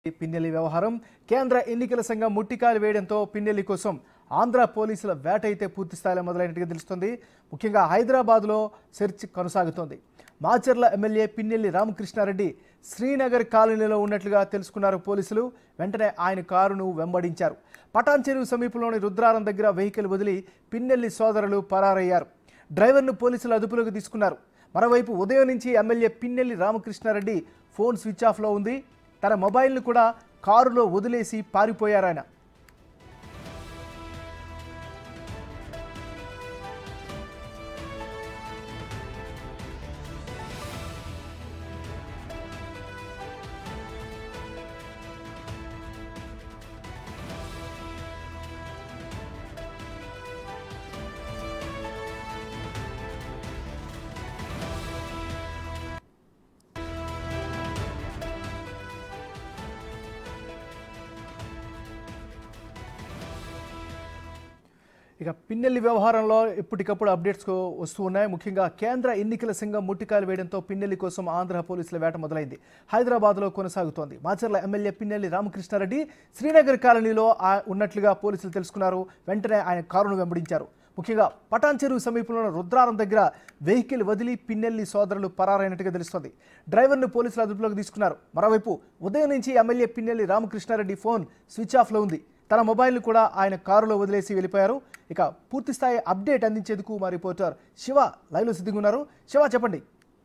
పిన్నెల్లి వ్యవహారం కేంద్ర ఎన్నికల సంఘం ముట్టికాలు వేయడంతో పిన్నెల్లి కోసం ఆంధ్ర పోలీసుల వేట అయితే పూర్తి స్థాయిలో మొదలైనట్టుగా తెలుస్తుంది ముఖ్యంగా హైదరాబాద్లో సెర్చ్ కొనసాగుతోంది మాచర్ల ఎమ్మెల్యే పిన్నెల్లి రామకృష్ణారెడ్డి శ్రీనగర్ కాలనీలో ఉన్నట్లుగా తెలుసుకున్నారు పోలీసులు వెంటనే ఆయన కారును వెంబడించారు పటాన్ చెరువు సమీపంలోని రుద్రారం దగ్గర వెహికల్ వదిలి పిన్నెల్లి సోదరులు పరారయ్యారు డ్రైవర్ను పోలీసులు అదుపులోకి తీసుకున్నారు మరోవైపు ఉదయం నుంచి MLA Pinnelli Ramakrishna Reddy phone switch ఆఫ్లో ఉంది తన మొబైల్ను కూడా కారులో వదిలేసి పారిపోయారాయన ఇక పిన్నెల్లి వ్యవహారంలో ఎప్పటికప్పుడు అప్డేట్స్ వస్తూ ఉన్నాయి ముఖ్యంగా కేంద్ర ఎన్నికల సంఘం ముట్టికాయలు వేయడంతో పిన్నెల్లి కోసం ఆంధ్ర పోలీసుల వేట మొదలైంది హైదరాబాద్లో కొనసాగుతోంది మాచర్ల ఎమ్మెల్యే పిన్నెల్లి రామకృష్ణారెడ్డి శ్రీనగర్ కాలనీలో ఆ- ఉన్నట్లుగా పోలీసులు తెలుసుకున్నారు వెంటనే ఆయన కారును వెంబడించారు ముఖ్యంగా పటాన్ చెరువు సమీపంలో ఉన్న రుద్రారం దగ్గర వెహికల్ వదిలి పిన్నెల్లి సోదరులు పరారైనట్టుగా తెలుస్తోంది డ్రైవర్ను పోలీసులు అదుపులోకి తీసుకున్నారు మరోవైపు ఉదయం నుంచి MLA Pinnelli Ramakrishna Reddy phone switch ఆఫ్లో ఉంది తన మొబైల్ను కూడా ఆయన కారులో వదిలేసి వెళ్ళిపోయారు ఇక పూర్తి స్థాయి అప్డేట్ అందించేందుకు మా రిపోర్టర్ శివ లైవ్లో సిద్ధంగా ఉన్నారు శివ చెప్పండి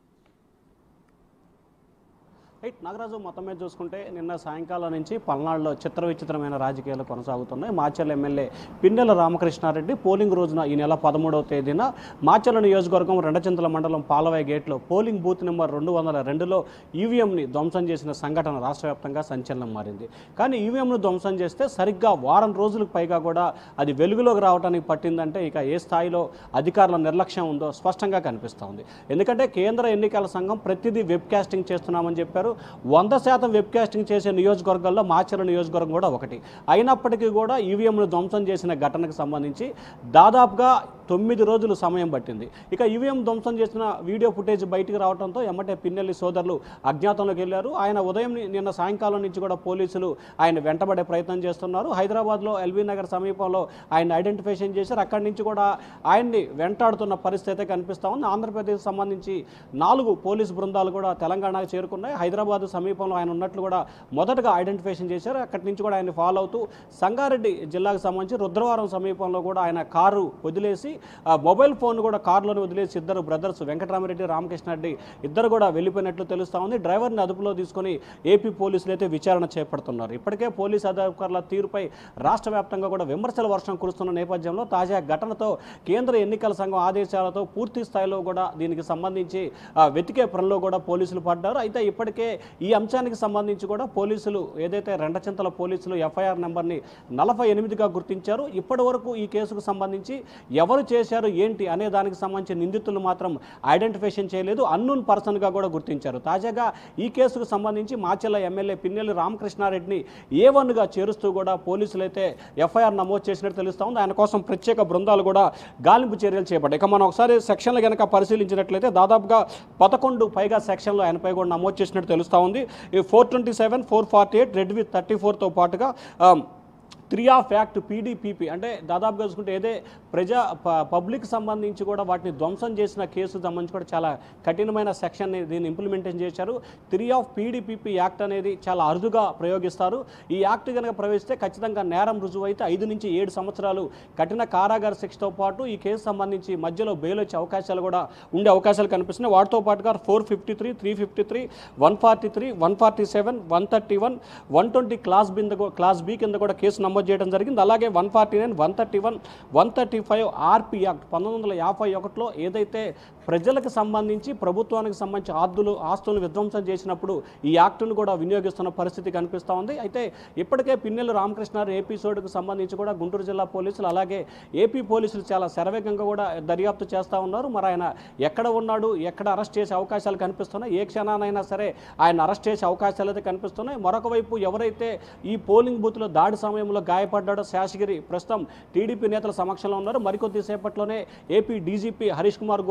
రైట్ నాగరాజు మొత్తం మీద చూసుకుంటే నిన్న సాయంకాలం నుంచి పల్నాడులో చిత్ర విచిత్రమైన రాజకీయాలు కొనసాగుతున్నాయి మాచర్ల ఎమ్మెల్యే పిన్నెల రామకృష్ణారెడ్డి పోలింగ్ రోజున ఈ నెల పదమూడవ తేదీన మాచర్ల నియోజకవర్గం రెండచింతల మండలం పాలవాయి గేట్లో పోలింగ్ బూత్ నెంబర్ రెండు వందల రెండులో ఈవీఎంని ధ్వంసం చేసిన సంఘటన రాష్ట్ర వ్యాప్తంగా సంచలనం మారింది కానీ ఈవీఎంను ధ్వంసం చేస్తే సరిగ్గా వారం రోజులకు పైగా కూడా అది వెలుగులోకి రావడానికి పట్టిందంటే ఇక ఏ స్థాయిలో అధికారుల నిర్లక్ష్యం ఉందో స్పష్టంగా కనిపిస్తూ ఉంది ఎందుకంటే కేంద్ర ఎన్నికల సంఘం ప్రతిదీ వెబ్ కాస్టింగ్ చేస్తున్నామని చెప్పారు వంద శాతం వెబ్ కాస్టింగ్ చేసే నియోజకవర్గాల్లో మాచర్ల నియోజకవర్గం కూడా ఒకటి అయినప్పటికీ కూడా ఈవీఎంను ధ్వంసం చేసిన ఘటనకు సంబంధించి దాదాపుగా తొమ్మిది రోజులు సమయం పట్టింది ఇక ఈవీఎం ధ్వంసం చేసిన వీడియో ఫుటేజ్ బయటికి రావడంతో ఎమ్మటే పిన్నెల్లి సోదరులు అజ్ఞాతంలోకి వెళ్ళారు ఆయన ఉదయం ని- నిన్న సాయంకాలం నుంచి కూడా పోలీసులు ఆయన వెంటబడే ప్రయత్నం చేస్తున్నారు హైదరాబాద్లో ఎల్బీ నగర్ సమీపంలో ఆయన ఐడెంటిఫికేషన్ చేశారు అక్కడి నుంచి కూడా ఆయన్ని వెంటాడుతున్న పరిస్థితి అయితే కనిపిస్తూ ఉంది ఆంధ్రప్రదేశ్ సంబంధించి నాలుగు పోలీసు బృందాలు కూడా తెలంగాణకు చేరుకున్నాయి హైదరాబాద్ సమీపంలో ఆయన ఉన్నట్లు కూడా మొదటగా ఐడెంటిఫికేషన్ చేశారు అక్కడి నుంచి కూడా ఆయన ఫాలో అవుతూ సంగారెడ్డి జిల్లాకు సంబంధించి రుద్రవరం సమీపంలో కూడా ఆయన కారు వదిలేసి ఆ మొబైల్ ఫోన్ కూడా కారులోనే వదిలేసి ఇద్దరు బ్రదర్స్ వెంకటరామరెడ్డి రామకృష్ణారెడ్డి ఇద్దరు కూడా వెళ్ళిపోయినట్లు తెలుస్తా ఉంది డ్రైవర్ని అదుపులో తీసుకొని ఏపీ పోలీసులు అయితే విచారణ చేపడుతున్నారు ఇప్పటికే పోలీసు అధికారుల తీరుపై రాష్ట్ర వ్యాప్తంగా కూడా విమర్శల వర్షం కురుస్తున్న నేపథ్యంలో తాజా ఘటనతో కేంద్ర ఎన్నికల సంఘం ఆదేశాలతో పూర్తి స్థాయిలో కూడా దీనికి సంబంధించి ఆ, వెతికే పనిలో కూడా పోలీసులు పడ్డారు అయితే ఇప్పటికే ఈ అంశానికి సంబంధించి కూడా పోలీసులు ఏదైతే రెండచింతల పోలీసులు ఎఫ్ఐఆర్ నెంబర్ని నలభై ఎనిమిదిగా గుర్తించారు ఇప్పటి వరకు ఈ కేసుకు సంబంధించి ఎవరు చేశారు ఏంటి అనే దానికి సంబంధించి నిందితులు మాత్రం ఐడెంటిఫికేషన్ చేయలేదు అన్నోన్ పర్సన్గా కూడా గుర్తించారు తాజాగా ఈ కేసుకు సంబంధించి మాచెల్ల ఎమ్మెల్యే పిన్నెల్లి రామకృష్ణారెడ్డిని ఏ వన్గా చేరుస్తూ కూడా పోలీసులు అయితే ఎఫ్ఐఆర్ నమోదు చేసినట్టు తెలుస్తా ఉంది ఆయన కోసం ప్రత్యేక బృందాలు కూడా గాలింపు చర్యలు చేపట్టాయి ఇక మనం ఒకసారి సెక్షన్లు కనుక పరిశీలించినట్లయితే దాదాపుగా పదకొండు పైగా సెక్షన్లు ఆయనపై కూడా నమోదు చేసినట్టు తెలుస్తా ఉంది ఈ four twenty seven four forty eight read with thirty ఫోర్తో పాటుగా ఆ, త్రీ ఆఫ్ యాక్ట్ పీడీపీపీ అంటే దాదాపుగా చూసుకుంటే ఏదే ప్రజా ప- పబ్లిక్ సంబంధించి కూడా వాటిని ధ్వంసం చేసిన కేసు సంబంధించి కూడా చాలా కఠినమైన సెక్షన్ని దీన్ని ఇంప్లిమెంటేషన్ చేశారు త్రీ ఆఫ్ పీడీపీపీ యాక్ట్ అనేది చాలా అరుదుగా ప్రయోగిస్తారు ఈ యాక్ట్ కనుక ప్రవేశిస్తే ఖచ్చితంగా నేరం రుజువు అయితే ఐదు నుంచి ఏడు సంవత్సరాలు కఠిన కారాగార శిక్షతో పాటు ఈ కేసు సంబంధించి మధ్యలో బెయిల్ వచ్చే అవకాశాలు కూడా ఉండే అవకాశాలు కనిపిస్తున్నాయి వాటితో పాటుగా four fifty three three fifty three one forty three one forty seven one thirty one one twenty class బింద క్లాస్ బి కింద కూడా కేసు నమోదు చేయడం జరిగింది అలాగే one forty nine one thirty one one thirty five RP act పంతొమ్మిది వందల యాభై ఒకటిలో ఏదైతే ప్రజలకు సంబంధించి ప్రభుత్వానికి సంబంధించి ఆస్తులు ఆస్తులను విధ్వంసం చేసినప్పుడు ఈ యాక్టును కూడా వినియోగిస్తున్న పరిస్థితి కనిపిస్తూ ఉంది అయితే ఇప్పటికే పిన్నెల్లి రామకృష్ణారెడ్డి ఎపిసోడ్కు సంబంధించి కూడా గుంటూరు జిల్లా పోలీసులు అలాగే ఏపీ పోలీసులు చాలా శరవేగంగా కూడా దర్యాప్తు చేస్తూ ఉన్నారు మరి ఆయన ఎక్కడ ఉన్నాడు ఎక్కడ అరెస్ట్ చేసే అవకాశాలు కనిపిస్తున్నాయి ఏ క్షణానైనా సరే ఆయన అరెస్ట్ చేసే అవకాశాలు అయితే కనిపిస్తున్నాయి మరొక వైపు ఎవరైతే ఈ పోలింగ్ బూత్లో దాడి సమయంలో గాయపడ్డాడో శేషగిరి ప్రస్తుతం టీడీపీ నేతల సమక్షంలో ఉన్నారు మరికొద్ది సేపట్లోనే ఏపీ డీజీపీ హరీష్ కుమార్ గుప్తాని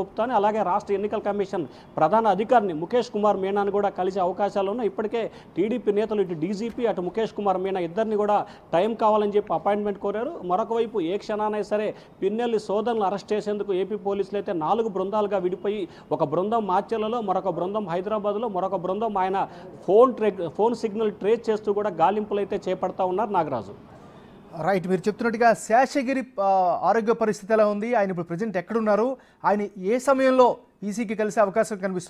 అలాగే రాష్ట్ర ఎన్నికల కమిషన్ ప్రధాన అధికారిని ముఖేష్ కుమార్ మీనాను కూడా కలిసే అవకాశాలు ఉన్నాయి ఇప్పటికే టీడీపీ నేతలు ఇటు డీజీపీ అటు ముఖేష్ కుమార్ మీనా ఇద్దరిని కూడా టైం కావాలని చెప్పి అపాయింట్మెంట్ కోరారు మరొక వైపు ఏ క్షణానైనా సరే పిన్నెల్లి సోదరులను అరెస్ట్ చేసేందుకు ఏపీ పోలీసులు అయితే నాలుగు బృందాలుగా విడిపోయి ఒక బృందం మాచెలలో మరొక బృందం హైదరాబాద్లో మరొక బృందం ఆయన ఫోన్ ట్రే ఫోన్ సిగ్నల్ ట్రేస్ చేస్తూ కూడా గాలింపులు అయితే చేపడతా ఉన్నారు నాగరాజు రైట్ మీరు చెప్తున్నట్టుగా శేషగిరి ఆ, ఆరోగ్య పరిస్థితి ఎలా ఉంది ఆయన ఇప్పుడు ప్రజెంట్ ఎక్కడున్నారు ఆయన ఏ సమయంలో ఈసీకి కలిసే అవకాశం కనిపిస్తుంది